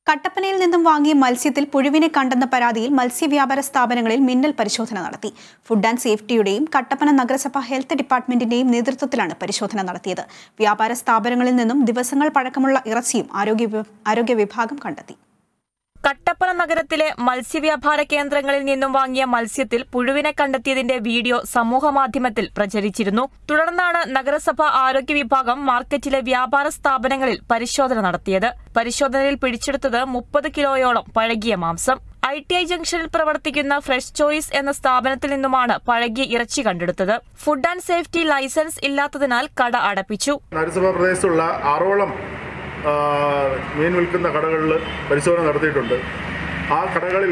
കട്ടപ്പനയിൽ നിന്നും വാങ്ങിയ മത്സ്യത്തിൽ പുഴുവിനെ കണ്ടെന്ന പരാതിയിൽ മത്സ്യവ്യാപാര സ്ഥാപനങ്ങളിൽ മിന്നൽ പരിശോധന നടത്തി ഫുഡ് ആൻഡ് സേഫ്റ്റിയുടെയും കട്ടപ്പന നഗരസഭ ഹെൽത്ത് ഡിപ്പാർട്ട്മെന്റിന്റെയും നേതൃത്വത്തിലാണ് പരിശോധന നടത്തിയത് വ്യാപാര സ്ഥാപനങ്ങളിൽ നിന്നും ദിവസങ്ങൾ പഴക്കമുള്ള ഇറച്ചിയും ആരോഗ്യ വി- ആരോഗ്യ വിഭാഗം കണ്ടെത്തി കട്ടപ്പന നഗരത്തിലെ മത്സ്യവ്യാപാര കേന്ദ്രങ്ങളിൽ നിന്നും വാങ്ങിയ മത്സ്യത്തിൽ പുഴുവിനെ കണ്ടെത്തിയതിന്റെ വീഡിയോ സമൂഹമാധ്യമത്തിൽ പ്രചരിച്ചിരുന്നു തുടർന്നാണ് നഗരസഭ ആരോഗ്യ വിഭാഗം മാർക്കറ്റിലെ വ്യാപാര സ്ഥാപനങ്ങളിൽ പരിശോധന നടത്തിയത് പരിശോധനയിൽ പിടിച്ചെടുത്തത് മുപ്പത് കിലോയോളം പഴകിയ മാംസം ഐ ടി ഐ ജംഗ്ഷനിൽ പ്രവർത്തിക്കുന്ന ഫ്രഷ് ചോയ്സ് എന്ന സ്ഥാപനത്തിൽ നിന്നുമാണ് പഴകിയ ഇറച്ചി കണ്ടെടുത്തത് ഫുഡ് ആൻഡ് സേഫ്റ്റി ലൈസൻസ് ഇല്ലാത്തതിനാൽ കട അടപ്പിച്ചു നഗരസഭാ പ്രദേശത്തുള്ള ആറോളം ആ, മീൻ വിൽക്കുന്ന കടകളിൽ പരിശോധന നടത്തിയിട്ടുണ്ട് ആ കടകളിൽ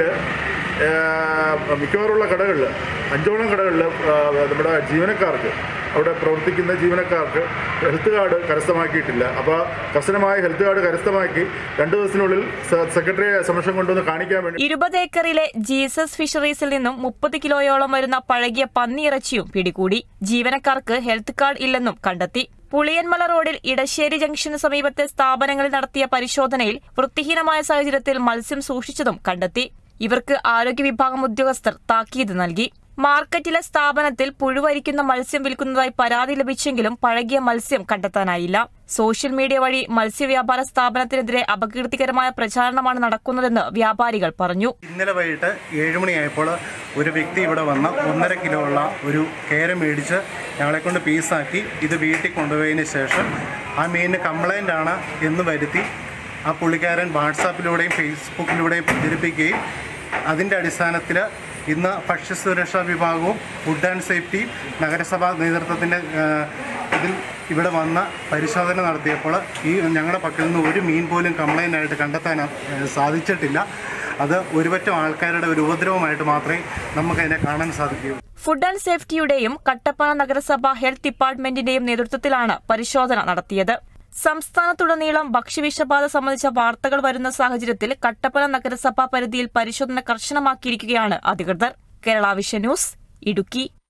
മിക്കവാറുള്ള കടകളിൽ അഞ്ചോളം കടകളിൽ ആ, നമ്മുടെ ജീവനക്കാർക്ക് അവിടെ പ്രവർത്തിക്കുന്ന ജീവനക്കാർക്ക് ഹെൽത്ത് കാർഡ് കരസ്ഥമാക്കിയിട്ടില്ല അപ്പോൾ കർശനമായ ഹെൽത്ത് കാർഡ് കരസ്ഥമാക്കി രണ്ട് ദിവസത്തിനുള്ളിൽ സെ- സെക്രട്ടറിയെ സമക്ഷം കൊണ്ടുവന്ന് കാണിക്കാൻ വേണ്ടി ഇരുപത് ഏക്കറിലെ ജീസസ് ഫിഷറീസിൽ നിന്നും മുപ്പത് കിലോയോളം വരുന്ന പഴകിയ പന്നിയിറച്ചിയും പിടികൂടി ജീവനക്കാർക്ക് ഹെൽത്ത് കാർഡ് ഇല്ലെന്നും കണ്ടെത്തി പുളിയൻമല റോഡിൽ ഇടശ്ശേരി ജംഗ്ഷന് സമീപത്തെ സ്ഥാപനങ്ങളിൽ നടത്തിയ പരിശോധനയിൽ വൃത്തിഹീനമായ സാഹചര്യത്തിൽ മത്സ്യം സൂക്ഷിച്ചതും കണ്ടെത്തി ഇവർക്ക് ആരോഗ്യ വിഭാഗം ഉദ്യോഗസ്ഥർ താക്കീത് നൽകി മാർക്കറ്റിലെ സ്ഥാപനത്തിൽ പുഴുവരിക്കുന്ന മത്സ്യം വിൽക്കുന്നതായി പരാതി ലഭിച്ചെങ്കിലും പഴകിയ മത്സ്യം കണ്ടെത്താനായില്ല സോഷ്യൽ മീഡിയ വഴി മത്സ്യവ്യാപാര സ്ഥാപനത്തിനെതിരെ അപകീർത്തികരമായ പ്രചാരണമാണ് നടക്കുന്നതെന്ന് വ്യാപാരികൾ പറഞ്ഞു ഇന്നലെ വൈകിട്ട് ഏഴ് മണിയായപ്പോൾ ഒരു വ്യക്തി ഇവിടെ വന്ന് ഒന്നര കിലോ ഉള്ള ഒരു കേര മേടിച്ച് ഞങ്ങളെ കൊണ്ട് പീസാക്കി ഇത് വീട്ടിൽ കൊണ്ടുപോയതിന് ശേഷം ആ മീനിന് കംപ്ലൈൻ്റ് ആണ് എന്ന് വരുത്തി ആ പുള്ളിക്കാരൻ വാട്സാപ്പിലൂടെയും ഫേസ്ബുക്കിലൂടെയും പ്രചരിപ്പിക്കുകയും അതിൻ്റെ അടിസ്ഥാനത്തിൽ ഇന്ന് ഭക്ഷ്യസുരക്ഷാ വിഭാഗവും ഫുഡ് ആൻഡ് സേഫ്റ്റി നഗരസഭാ നേതൃത്വത്തിൻ്റെ ഇതിൽ ഇവിടെ വന്ന പരിശോധന നടത്തിയപ്പോൾ ഈ ഞങ്ങളുടെ പക്കൽ നിന്ന് ഒരു മീൻ പോലും കംപ്ലൈൻ്റ് ആയിട്ട് കണ്ടെത്താൻ ഏഹ്, സാധിച്ചിട്ടില്ല അത് ഒരുപറ്റം ആൾക്കാരുടെ ഒരു ഉപദ്രവമായിട്ട് മാത്രമേ നമുക്കതിനെ കാണാൻ സാധിക്കൂ ഫുഡ് ആൻഡ് സേഫ്റ്റിയുടെയും കട്ടപ്പന നഗരസഭ ഹെൽത്ത് ഡിപ്പാർട്ട്മെന്റിന്റെയും നേതൃത്വത്തിലാണ് പരിശോധന നടത്തിയത് സംസ്ഥാനത്തുടനീളം ഭക്ഷ്യവിഷബാധ സംബന്ധിച്ച വാർത്തകൾ വരുന്ന സാഹചര്യത്തിൽ കട്ടപ്പന നഗരസഭാ പരിധിയിൽ പരിശോധന കർശനമാക്കിയിരിക്കുകയാണ് അധികൃതർ കേരള വിഷൻ ന്യൂസ് ഇടുക്കി